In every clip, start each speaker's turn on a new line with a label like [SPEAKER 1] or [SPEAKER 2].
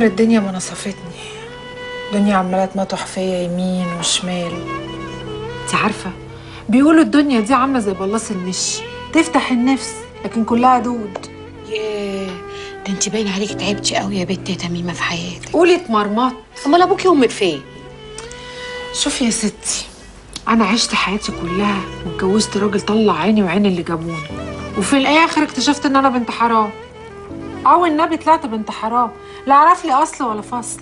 [SPEAKER 1] الدنيا ما نصفتني الدنيا عمالة تمطح فيا يمين وشمال انت عارفة بيقولوا الدنيا دي عاملة زي بلاص المشي تفتح النفس لكن كلها دود
[SPEAKER 2] ياه ده انت باين عليك تعبتي قوي يا بنت يا تميمه في حياتك
[SPEAKER 1] قولي اتمرمط
[SPEAKER 2] امال ابوكي وامك فين
[SPEAKER 1] شوفي يا ستي انا عشت حياتي كلها واتجوزت راجل طلع عيني وعين اللي جابوني وفي الاخر اكتشفت ان انا بنت حرام او النبي طلعت بنت حرام لا اعرف لي اصل ولا فصل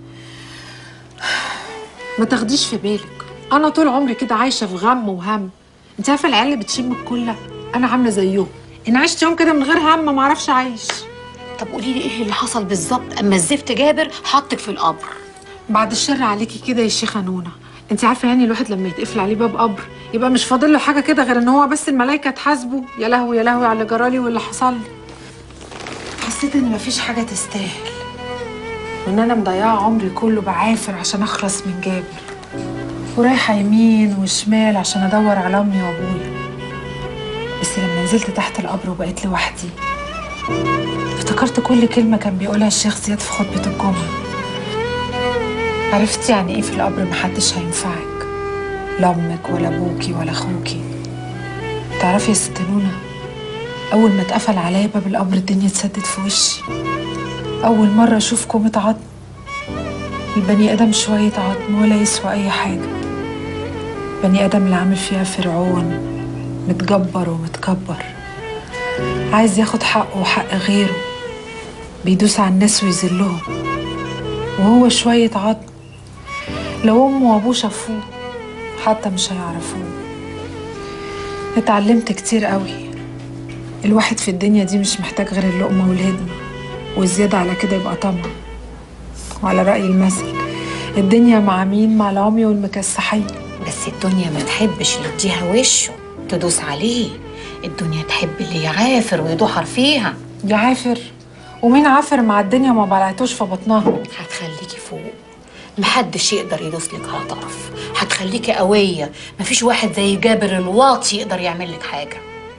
[SPEAKER 1] ما تاخديش في بالك انا طول عمري كده عايشه في غم وهم انت عارفه العيال اللي بتشم الكله انا عامله زيهم ان عشت يوم كده من غير هم ما اعرفش اعيش
[SPEAKER 2] طب قولي لي ايه اللي حصل بالظبط اما الزفت جابر حطك في القبر
[SPEAKER 1] بعد الشر عليكي كده يا شيخه نونا انت عارفه يعني الواحد لما يتقفل عليه باب قبر يبقى مش فاضل له حاجه كده غير ان هو بس الملائكه تحاسبه يا لهوي يا لهوي على اللي جرالي واللي حصل لي حسيت ان مفيش حاجه تستاهل وان انا مضيعه عمري كله بعافر عشان اخلص من جابر ورايحه يمين وشمال عشان ادور على امي وابويا بس لما نزلت تحت القبر وبقيت لوحدي افتكرت كل كلمه كان بيقولها الشيخ زياد في خطبه الجمعه عرفت يعني ايه في القبر محدش هينفعك لا امك ولا ابوكي ولا اخوكي تعرفي يا ست نونا اول ما اتقفل عليا باب القبر الدنيا اتسدت في وشي اول مره اشوف كومه عظم البني ادم شويه عظم ولا يسوى اي حاجه بني ادم اللي عامل فيها فرعون متجبر ومتكبر عايز ياخد حقه وحق غيره بيدوس على الناس ويذلهم وهو شوية عظم لو أمه وأبوه شافوه حتى مش هيعرفوه اتعلمت كتير قوي الواحد في الدنيا دي مش محتاج غير اللقمة والهدمة والزيادة على كده يبقى طمع وعلى رأي المثل الدنيا مع مين مع العمي والمكسحين
[SPEAKER 2] بس الدنيا ما تحبش اللي يديها وشه تدوس عليه الدنيا تحب اللي يعافر ويدحر فيها
[SPEAKER 1] يعافر ومين عافر مع الدنيا ما بلعتوش في بطنها
[SPEAKER 2] هتخليكي فوق محدش يقدر يدوس لك على طرف هتخليكي قوية مفيش واحد زي جابر الواطي يقدر يعمل لك حاجة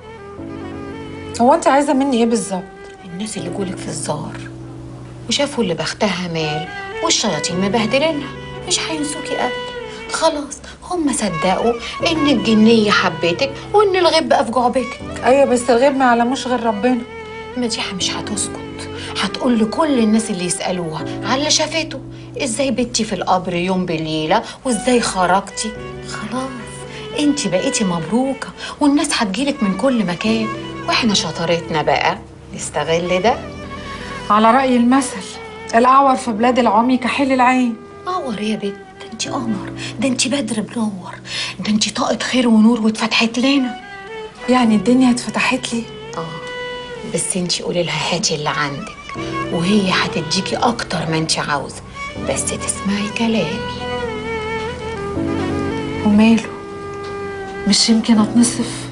[SPEAKER 1] هو انت عايزة مني ايه بالظبط
[SPEAKER 2] الناس اللي جولك في الزار وشافوا اللي بختها مال والشياطين مبهدلينها مش هينسوكي ابدا خلاص هم صدقوا ان الجنية حبتك وان الغيب بقى في جعبتك
[SPEAKER 1] ايوه بس الغيب ما يعلموش غير ربنا
[SPEAKER 2] مديحة مش هتسكت هتقول لكل الناس اللي يسألوها على اللي شافته ازاي بتي في القبر يوم بليلة وازاي خرجتي خلاص انت بقيتي مبروكة والناس هتجيلك من كل مكان واحنا شطارتنا بقى نستغل ده
[SPEAKER 1] على رأي المثل الأعور في بلاد العمي كحل العين
[SPEAKER 2] قمر يا بت ده انت قمر ده انت بدر منور ده انت طاقة خير ونور واتفتحت لنا
[SPEAKER 1] يعني الدنيا اتفتحت لي
[SPEAKER 2] اه بس انت قولي لها هاتي اللي عندك وهي هتديكي اكتر ما انت عاوزه بس تسمعي كلامي
[SPEAKER 1] وماله مش يمكن اتنصف